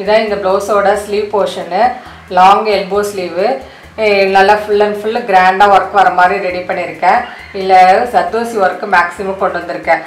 இதான் இந்த ப்ளவுஸோட sleeve portion long elbow sleeve நல்லா ஃபுல் அண்ட் ஃபுல்லு கிராண்டாக ஒர்க் வர மாதிரி ரெடி பண்ணியிருக்கேன் இல்லை சத்தோசி ஒர்க்கு மேக்ஸிமம் கொண்டு வந்திருக்கேன்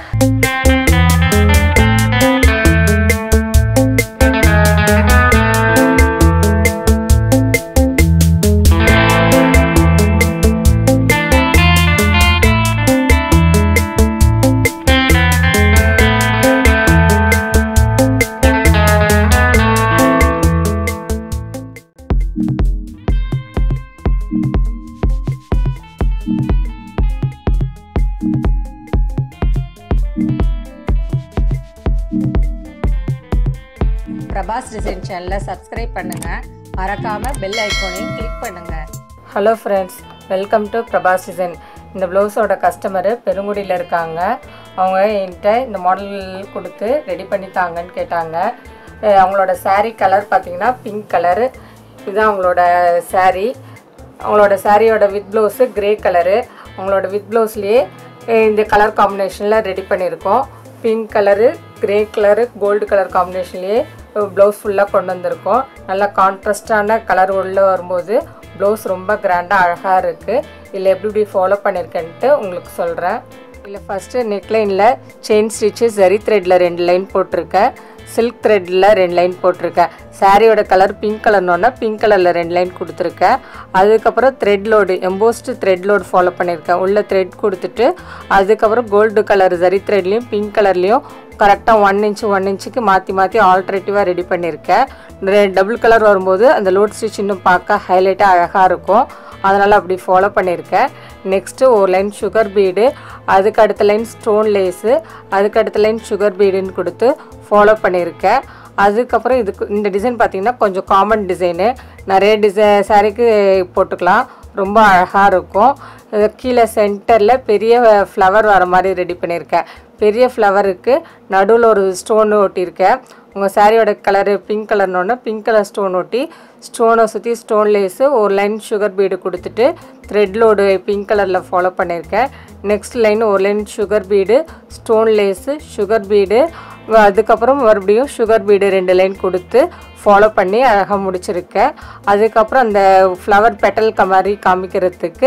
பிரபாஸ் டிசைன் சேனலை சப்ஸ்கிரைப் பண்ணுங்கள் மறக்காமல் பெல் ஐக்கோனையும் கிளிக் பண்ணுங்கள் hello friends welcome to Prabhas design இந்த ப்ளவுஸோட கஸ்டமரு பெருங்குடியில் இருக்காங்க அவங்க என்கிட்ட இந்த மாடல் கொடுத்து ரெடி பண்ணி தாங்கன்னு கேட்டாங்க அஹ் அவங்களோட saree கலர் பார்த்தீங்கன்னா பிங்க் கலரு இதுதான் அவங்களோட saree அவங்களோட சாரியோட வித் ப்ளவுஸு கிரே கலரு அவங்களோட வித் ப்ளவுஸ்லேயே இந்த கலர் காம்பினேஷனில் ரெடி பண்ணியிருக்கோம் pink colour grey colour gold colour காம்பினேஷன்லேயே ப்ளவுஸ் ஃபுல்லாக கொண்டு வந்திருக்கோம் நல்லா கான்ட்ராஸ்டான கலர் உள்ளே வரும்போது ப்ளவுஸ் ரொம்ப கிராண்டாக அழகாக இருக்குது இதில் எப்படி எப்படி ஃபாலோ பண்ணியிருக்கேன்ட்டு உங்களுக்கு சொல்கிறேன் இதில் ஃபஸ்ட்டு நெக்லைனில் செயின் ஸ்டிச்சு ஜரி த்ரெட்டில் ரெண்டு லைன் போட்டிருக்கேன் சில்க் த்ரெட்டில் ரெண்டு லைன் போட்டிருக்கேன் சாரியோட கலர் பிங்க் கலர்னோன்னா பிங்க் கலரில் ரெண்டு லைன் கொடுத்துருக்கேன் அதுக்கப்புறம் thread load embossed thread load follow பண்ணியிருக்கேன் உள்ள த்ரெட் கொடுத்துட்டு அதுக்கப்புறம் கோல்டு கலர் ஜரி த்ரெட்லேயும் பிங்க் கலர்லேயும் கரெக்டாக ஒன் இன்ச்சு ஒன் இன்ச்சுக்கு மாற்றி மாற்றி ஆல்ட்ரேட்டிவாக ரெடி பண்ணியிருக்கேன் டபுள் கலர் வரும்போது அந்த லோட் ஸ்டிச் இன்னும் பார்க்க ஹைலைட்டாக அழகாக இருக்கும் அதனால் அப்படி ஃபாலோ பண்ணியிருக்கேன் நெக்ஸ்ட்டு ஒரு லைன் சுகர் பீடு அதுக்கு அடுத்த லைன் ஸ்டோன் லேஸு அதுக்கு அடுத்த லைன் சுகர் பீடுன்னு கொடுத்து ஃபாலோ பண்ணியிருக்கேன் அதுக்கப்புறம் இதுக்கு இந்த டிசைன் பார்த்தீங்கன்னா கொஞ்சம் காமன் டிசைனு நிறைய டிசை சாரிக்கு போட்டுக்கலாம் ரொம்ப அழகாக இருக்கும் இது கீழே சென்டரில் பெரிய ஃப்ளவர் வர மாதிரி ரெடி பண்ணியிருக்கேன் பெரிய ஃப்ளவருக்கு நடுவில் ஒரு ஸ்டோன் ஒட்டியிருக்கேன் உங்கள் சாரியோட கலரு பிங்க் கலர்னோடனே பிங்க் கலர் ஸ்டோன் ஒட்டி ஸ்டோனை சுற்றி ஸ்டோன் லேஸு ஒரு லைன் சுகர் பீடு கொடுத்துட்டு த்ரெட் லோடு பிங்க் கலரில் ஃபாலோ பண்ணியிருக்கேன் நெக்ஸ்ட் லைன் ஒரு line sugar bead stone lace sugar bead அதுக்கப்புறம் மறுபடியும் சுகர் பீடு ரெண்டு லைன் கொடுத்து ஃபாலோ பண்ணி அழகாக முடிச்சிருக்கேன் அதுக்கப்புறம் அந்த ஃப்ளவர் பெட்டல் மாதிரி காமிக்கிறதுக்கு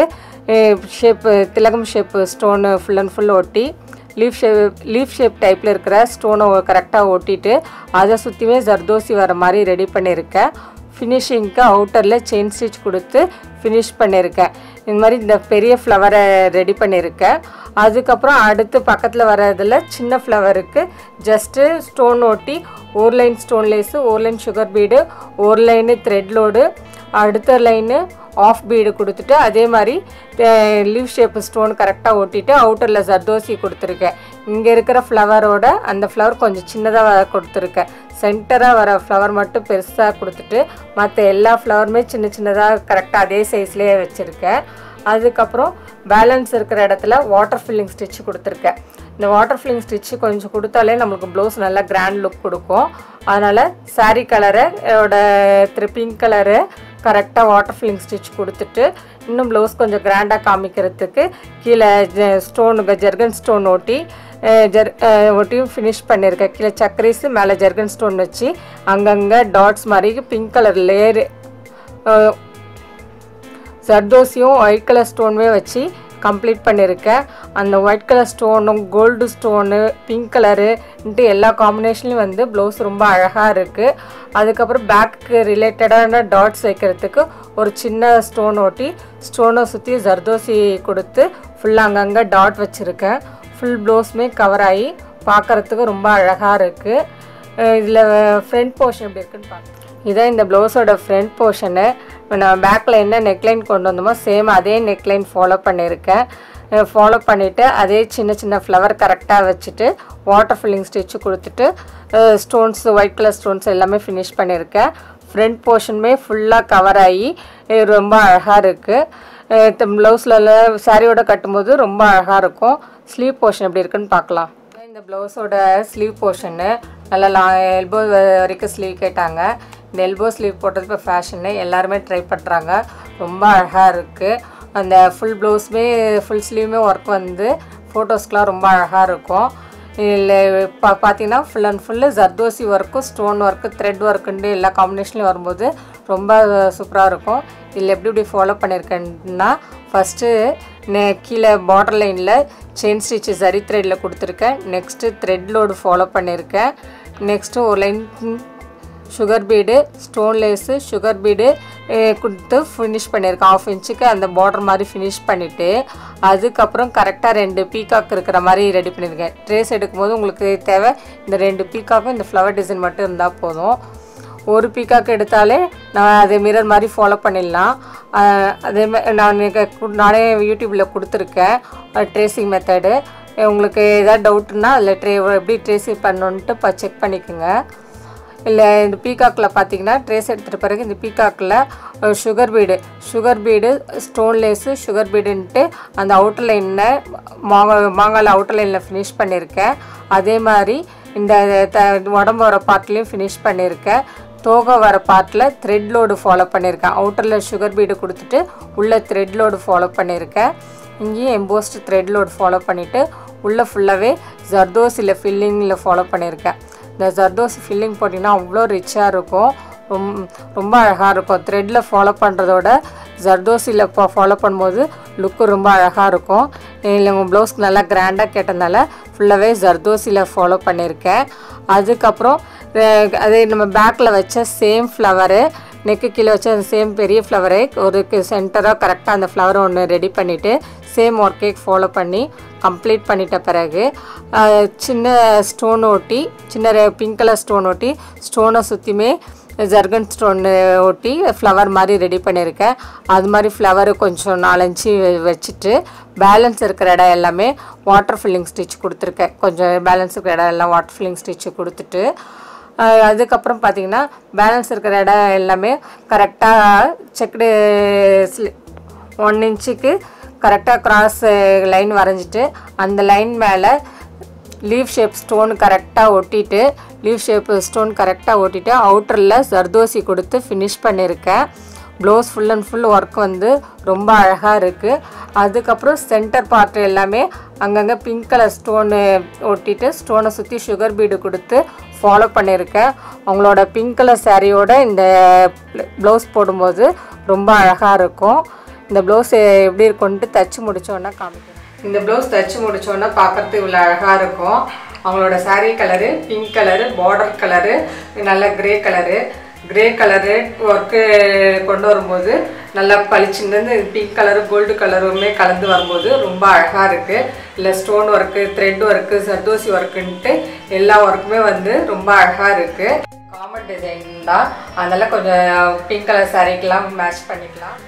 ஷேப்பு திலகம் shape stone full and full ஒட்டி லீஃப் ஷேப் லீஃப் ஷேப் டைப்பில் இருக்கிற ஸ்டோனை கரெக்டாக ஒட்டிட்டு அதை சுற்றியுமே ஜர்தோசி வர மாதிரி ரெடி பண்ணியிருக்கேன் ஃபினிஷிங்க்கு அவுட்டரில் செயின் ஸ்டிச் கொடுத்து ஃபினிஷ் பண்ணியிருக்கேன் இந்த மாதிரி இந்த பெரிய ஃப்ளவரை ரெடி பண்ணியிருக்கேன் அதுக்கப்புறம் அடுத்து பக்கத்தில் வர்றதில் சின்ன ஃப்ளவருக்கு ஜஸ்ட்டு ஸ்டோன் ஒட்டி ஒரு லைன் ஸ்டோன் லேஸு ஒரு லைன் சுகர் பீடு ஒரு லைனு த்ரெட் லோடு அடுத்த லைனு ஆஃப் பீடு கொடுத்துட்டு அதே மாதிரி லீவ் ஷேப் ஸ்டோன் கரெக்டாக ஒட்டிட்டு அவுட்டரில் ஜர்தோசி கொடுத்துருக்கேன் இங்கே இருக்கிற ஃப்ளவரோட அந்த ஃப்ளவர் கொஞ்சம் சின்னதாக கொடுத்துருக்கேன் சென்டராக வர ஃப்ளவர் மட்டும் பெருசாக கொடுத்துட்டு மற்ற எல்லா ஃப்ளவருமே சின்ன சின்னதாக கரெக்டாக அதே சைஸ்லேயே வச்சுருக்கேன் அதுக்கப்புறம் பேலன்ஸ் இருக்கிற இடத்துல வாட்டர் ஃபில்லிங் ஸ்டிச் கொடுத்துருக்கேன் இந்த வாட்டர் ஃபில்லிங் ஸ்டிச்சு கொஞ்சம் கொடுத்தாலே நம்மளுக்கு ப்ளவுஸ் நல்லா கிராண்ட் லுக் கொடுக்கும் அதனால் சாரீ கலரை திரு பிங்க் கலரு கரெக்டாக வாட்டர் ஃபில்லிங் ஸ்டிச் கொடுத்துட்டு இன்னும் ப்ளவுஸ் கொஞ்சம் கிராண்டாக காமிக்கிறதுக்கு கீழே ஸ்டோனுங்க ஜெர்கன் ஸ்டோன் ஒட்டி ஜெர் ஒட்டியும் ஃபினிஷ் பண்ணியிருக்கேன் கீழே சக்கரீஸு மேலே ஜெர்கன் ஸ்டோன் வச்சு அங்கங்கே டாட்ஸ் மாதிரி பிங்க் கலர் லேயரு ஜர்தோசியும் ஒயிட் கலர் ஸ்டோனுமே வச்சு கம்ப்ளீட் பண்ணியிருக்கேன் அந்த ஒயிட் கலர் ஸ்டோனும் கோல்டு ஸ்டோனு பிங்க் கலருன்ட்டு எல்லா காம்பினேஷன்லையும் வந்து ப்ளவுஸ் ரொம்ப அழகாக இருக்குது அதுக்கப்புறம் பேக்கு ரிலேட்டடான டாட்ஸ் வைக்கிறதுக்கு ஒரு சின்ன ஸ்டோன் ஒட்டி ஸ்டோனை சுற்றி ஜர்தோசி கொடுத்து ஃபுல்லாக அங்கங்கே டாட் வச்சுருக்கேன் ஃபுல் ப்ளவுஸுமே கவர் ஆகி பார்க்குறதுக்கு ரொம்ப அழகாக இருக்குது இதில் ஃப்ரண்ட் போர்ஷன் எப்படி இருக்குன்னு பார்க்கலாம் இதான் இந்த ப்ளவுஸோட ஃப்ரண்ட் போர்ஷனு நான் பேக்கில் என்ன நெக்லைன் கொண்டு வந்தோமோ சேம் அதே நெக்லைன் ஃபாலோ பண்ணியிருக்கேன் ஃபாலோ பண்ணிவிட்டு அதே சின்ன சின்ன ஃப்ளவர் கரெக்டாக வச்சுட்டு வாட்டர் ஃபில்லிங் ஸ்டிச்சு கொடுத்துட்டு ஸ்டோன்ஸ் ஒயிட் கலர் ஸ்டோன்ஸ் எல்லாமே ஃபினிஷ் பண்ணியிருக்கேன் ஃப்ரண்ட் போர்ஷனுமே ஃபுல்லாக கவர் ஆகி ரொம்ப அழகாக இருக்குது ப்ளவுஸில் சாரியோட கட்டும்போது ரொம்ப அழகாக இருக்கும் ஸ்லீவ் போர்ஷன் எப்படி இருக்குன்னு பார்க்கலாம் இந்த ப்ளவுஸோட ஸ்லீவ் போர்ஷனு நல்லா லா எல்போ வரைக்கும் ஸ்லீவ் கேட்டாங்க இந்த எல்போ ஸ்லீவ் போட்டது இப்போ ஃபேஷனு எல்லாருமே ட்ரை பண்ணுறாங்க ரொம்ப அழகாக இருக்குது அந்த ஃபுல் ப்ளவுஸுமே ஃபுல் ஸ்லீவுமே ஒர்க் வந்து ஃபோட்டோஸ்க்கெலாம் ரொம்ப அழகாக இருக்கும் இல்லை பா பார்த்தீங்கன்னா full and full zardozi work stone work thread ஒர்க்குன்ட்டு எல்லா காம்பினேஷன்லையும் வரும்போது ரொம்ப சூப்பராக இருக்கும் இதில் எப்படி எப்படி ஃபாலோ பண்ணியிருக்கேன்னா ஃபஸ்ட்டு நே கீழே பார்டர் லைனில் செயின் ஸ்டிச்சு சரி த்ரெட்டில் கொடுத்துருக்கேன் நெக்ஸ்ட்டு த்ரெட் லோடு ஃபாலோ பண்ணியிருக்கேன் நெக்ஸ்ட்டு ஒரு line sugar bead stone lace sugar bead கொடுத்து ஃபினிஷ் பண்ணியிருக்கேன் ஆஃப் இன்ச்சுக்கு அந்த பார்டர் மாதிரி ஃபினிஷ் பண்ணிவிட்டு அதுக்கப்புறம் கரெக்டாக ரெண்டு பீகாக் இருக்கிற மாதிரி ரெடி பண்ணியிருக்கேன் ட்ரேஸ் எடுக்கும்போது உங்களுக்கு தேவை இந்த ரெண்டு பீகாக்கும் இந்த ஃப்ளவர் டிசைன் மட்டும் இருந்தால் போதும் ஒரு பீகாக் எடுத்தாலே நான் அதே மிரர் மாதிரி ஃபாலோ பண்ணிடலாம் ஆஹ் அதே மாதிரி நான் எனக்கு கு- நானே யூடியூப்பில் கொடுத்துருக்கேன் ட்ரேசிங் மெத்தடு உங்களுக்கு ஏதாவது டவுட்னா அதில் ட்ரே எப்படி ட்ரேசிங் பண்ணணுன்ட்டு இப்போ செக் பண்ணிக்கோங்க இல்லை இந்த பீகாக்கில் பார்த்தீங்கன்னா ட்ரேஸ் எடுத்துகிட்ட பிறகு இந்த பீகாக்கில் sugar bead sugar bead stone lace sugar பீடுன்ட்டு அந்த அவுட்டர் லைனில் மாங்காய் மாங்காயில் அவுட்டர் லைனில் ஃபினிஷ் பண்ணியிருக்கேன் அதே மாதிரி இந்த த உடம்பு வர பார்ட்லேயும் ஃபினிஷ் பண்ணியிருக்கேன் தோகை வர பார்ட்டில் த்ரெட் லோடு ஃபாலோ பண்ணியிருக்கேன் அவுட்டரில் சுகர் பீடு கொடுத்துட்டு உள்ளே த்ரெட் லோடு ஃபாலோ பண்ணியிருக்கேன் இங்கேயும் எம்போஸ்ட் த்ரெட் லோடு ஃபாலோ பண்ணிவிட்டு உள்ளே ஃபுல்லாகவே ஜர்தோசியில் ஃபில்லிங்கில் ஃபாலோ பண்ணியிருக்கேன் இந்த ஜர்தோசி ஃபில்லிங் போட்டிங்கன்னா அவ்வளோ ரிச்சாக இருக்கும் ரொம் ரொம்ப அழகாக இருக்கும் த்ரெட்டில் ஃபாலோ பண்ணுறதோட ஜர்தோசியில் இப்போ ஃபாலோ பண்ணும்போது லுக்கு ரொம்ப அழகாக இருக்கும் இல்லை உங்கள் ப்ளவுஸ்க்கு நல்லா கிராண்டாக கேட்டதுனால ஃபுல்லாகவே ஜர்தோசியில் ஃபாலோ பண்ணியிருக்கேன் அதுக்கப்புறம் அஹ், அதே நம்ம பேக்கில் வச்ச சேம் ஃப்ளவரு நெக்கு கீழே வச்ச அந்த சேம் பெரிய ஃப்ளவரை ஒரு சென்டராக கரெக்டாக அந்த ஃப்ளவரை ஒன்று ரெடி பண்ணிவிட்டு சேம் ஒர்க்கே ஃபாலோ பண்ணி கம்ப்ளீட் பண்ணிட்ட பிறகு அஹ், சின்ன ஸ்டோன் ஒட்டி சின்ன பிங்க் கலர் ஸ்டோன் ஒட்டி ஸ்டோனை சுற்றியுமே ஜர்கன் ஸ்டோன் ஒட்டி ஃப்ளவர் மாதிரி ரெடி பண்ணியிருக்கேன் அது மாதிரி ஃப்ளவர் கொஞ்சம் நாலஞ்சு வெ- வச்சுட்டு பேலன்ஸ் இருக்கிற இடம் எல்லாமே வாட்டர் ஃபில்லிங் ஸ்டிச் கொடுத்துருக்கேன் கொஞ்சம் பேலன்ஸ் இருக்கிற இடம் எல்லாம் வாட்டர் ஃபில்லிங் ஸ்டிச் கொடுத்துட்டு அஹ் அதுக்கப்புறம் பார்த்தீங்கன்னா பேலன்ஸ் இருக்கிற இடம் எல்லாமே கரெக்டாக செக்குடு ஒன் இன்ச்சுக்கு கரெக்டாக கிராஸ் லைன் வரைஞ்சிட்டு அந்த லைன் மேலே லீஃப் ஷேப் ஸ்டோன் கரெக்டாக ஒட்டிட்டு லீஃப் ஷேப் ஸ்டோன் கரெக்டாக ஒட்டிட்டு அவுட்டரில் ஜர்தோசி கொடுத்து ஃபினிஷ் பண்ணியிருக்கேன் blouse full and full work வந்து ரொம்ப அழகாக இருக்குது அதுக்கப்புறம் சென்டர் பார்ட் எல்லாமே அங்கங்கே பிங்க் கலர் ஸ்டோனு ஒட்டிட்டு ஸ்டோனை சுற்றி சுகர் பீடு கொடுத்து ஃபாலோ பண்ணியிருக்கேன் அவங்களோட பிங்க் கலர் சாரியோட இந்த ப்ளவுஸ் போடும்போது ரொம்ப அழகாக இருக்கும் இந்த ப்ளவுஸ் எப்படி இருக்கும்ன்ட்டு தச்சு முடிச்சோன்னா காமிக்கிறேன் இந்த ப்ளவுஸ் தச்சு முடிச்சோன்னா பார்க்கறதுக்கு இவ்வளோ அழகாக இருக்கும் அவங்களோட saree colour pink colour border colour நல்ல grey colour grey colour work கொண்டு வரும்போது நல்லா பளிச்சுன்னு பிங்க் கலரு கோல்டு கலருமே கலந்து வரும்போது ரொம்ப அழகாக இருக்குது இல்லை stone work thread work zardozi ஒர்க்குன்ட்டு எல்லா ஒர்க்குமே வந்து ரொம்ப அழகாக இருக்குது காமன் டிசைன் தான் அதனால் கொஞ்சம் பிங்க் கலர் சாரீக்கெலாம் மேட்ச் பண்ணிக்கலாம்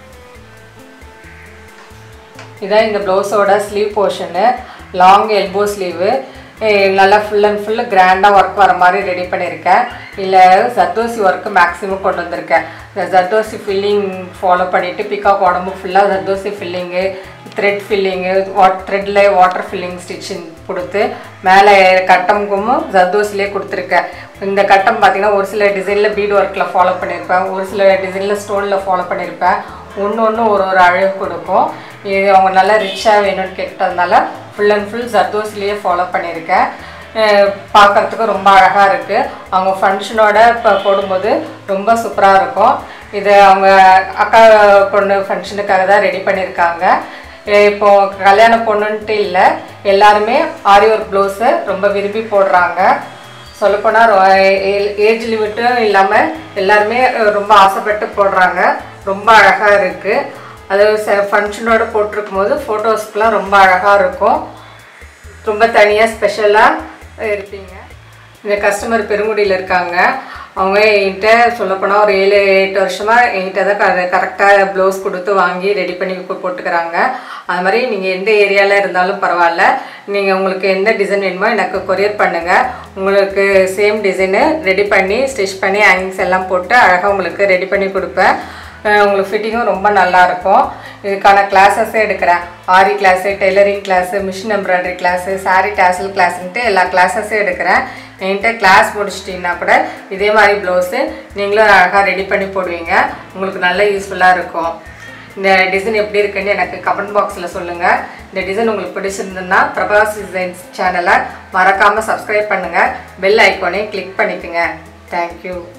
இதான் இந்த ப்ளவுஸோட sleeve portion long elbow sleeve நல்லா ஃபுல் அண்ட் ஃபுல்லு கிராண்டாக ஒர்க் வர மாதிரி ரெடி பண்ணியிருக்கேன் இல்லை ஜர்தோசி ஒர்க்கு மேக்ஸிமம் கொண்டு வந்திருக்கேன் இந்த ஜர்தோசி ஃபில்லிங் ஃபாலோ பண்ணிவிட்டு பிகாக் உடம்பு ஃபுல்லாக ஜர்தோசி ஃபில்லிங்கு த்ரெட் ஃபில்லிங்கு வாட் த்ரெட்டில் வாட்டர் ஃபில்லிங் ஸ்டிச்சிங் கொடுத்து மேலே கட்டமுக்கும் ஜர்தோசிலே கொடுத்துருக்கேன் இந்த கட்டம் பார்த்தீங்கன்னா ஒரு சில டிசைனில் பீட் ஒர்க்கில் ஃபாலோ பண்ணியிருப்பேன் ஒரு சில டிசைனில் ஸ்டோனில் ஃபாலோ பண்ணியிருப்பேன் ஒன்று ஒன்று ஒரு ஒரு அழகு கொடுக்கும் இது அவங்க நல்லா ரிச்சாக வேணும்னு கேட்டதுனால ஃபுல் அண்ட் ஃபுல் ஜர்தோஸ்லேயே ஃபாலோ பண்ணியிருக்கேன் அஹ் பார்க்கறதுக்கு ரொம்ப அழகாக இருக்குது அவங்க ஃபங்க்ஷனோட இப்போ போடும்போது ரொம்ப சூப்பராக இருக்கும் இது அவங்க அக்கா பொண்ணு ஃபங்க்ஷனுக்காக தான் ரெடி பண்ணியிருக்காங்க அஹ் இப்போ கல்யாண பொண்ணுன்ட்டு இல்லை எல்லாருமே ஆரி ஒர்க் ப்ளவுஸை ரொம்ப விரும்பி போடுறாங்க சொல்லப்போனால் ஏஜ் லிமிட்டும் இல்லாமல் எல்லாருமே அஹ், ரொம்ப ஆசைப்பட்டு போடுறாங்க ரொம்ப அழகாக இருக்குது அது ஃபங்க்ஷனோட போட்டிருக்கும் போது ஃபோட்டோஸ்க்குலாம் ரொம்ப அழகாக இருக்கும் ரொம்ப தனியாக ஸ்பெஷலாக இருப்பீங்க இந்த கஸ்டமர் பெருங்குடியில் இருக்காங்க அவங்க என்கிட்ட சொல்லப்போனால் ஒரு ஏழு எட்டு வருஷமாக என்கிட்ட தான் க கரெக்டாக ப்ளவுஸ் கொடுத்து வாங்கி ரெடி பண்ணி போ- போட்டுக்கிறாங்க அது மாதிரி நீங்கள் எந்த ஏரியாவில் இருந்தாலும் பரவாயில்ல நீங்கள் உங்களுக்கு எந்த டிசைன் வேணுமோ எனக்கு கொரியர் பண்ணுங்கள் உங்களுக்கு சேம் டிசைனு ரெடி பண்ணி ஸ்டிச் பண்ணி ஹேங்கிங்ஸ் எல்லாம் போட்டு அழகாக உங்களுக்கு ரெடி பண்ணி கொடுப்பேன் அஹ் உங்களுக்கு ஃபிட்டிங்கும் ரொம்ப நல்லா இருக்கும் இதுக்கான கிளாஸஸே எடுக்கிறேன் aari class tailoring class machine embroidery class saree tassel கிளாஸ்ன்ட்டு எல்லா கிளாஸஸும் எடுக்கிறேன் என்கிட்ட கிளாஸ் முடிச்சிட்டிங்கன்னா கூட இதே மாதிரி ப்ளவுஸு நீங்களும் அழகாக ரெடி பண்ணி போடுவீங்க உங்களுக்கு நல்ல யூஸ்ஃபுல்லாக இருக்கும் இந்த டிசைன் எப்படி இருக்குன்னு எனக்கு கமெண்ட் பாக்ஸில் சொல்லுங்கள் இந்த டிசைன் உங்களுக்கு பிடிச்சிருந்ததுன்னா பிரபாஸ் டிசைன்ஸ் சேனலை மறக்காமல் சப்ஸ்கிரைப் பண்ணுங்கள் பெல் ஐக்கானையும் கிளிக் பண்ணிக்கோங்க தேங்க்யூ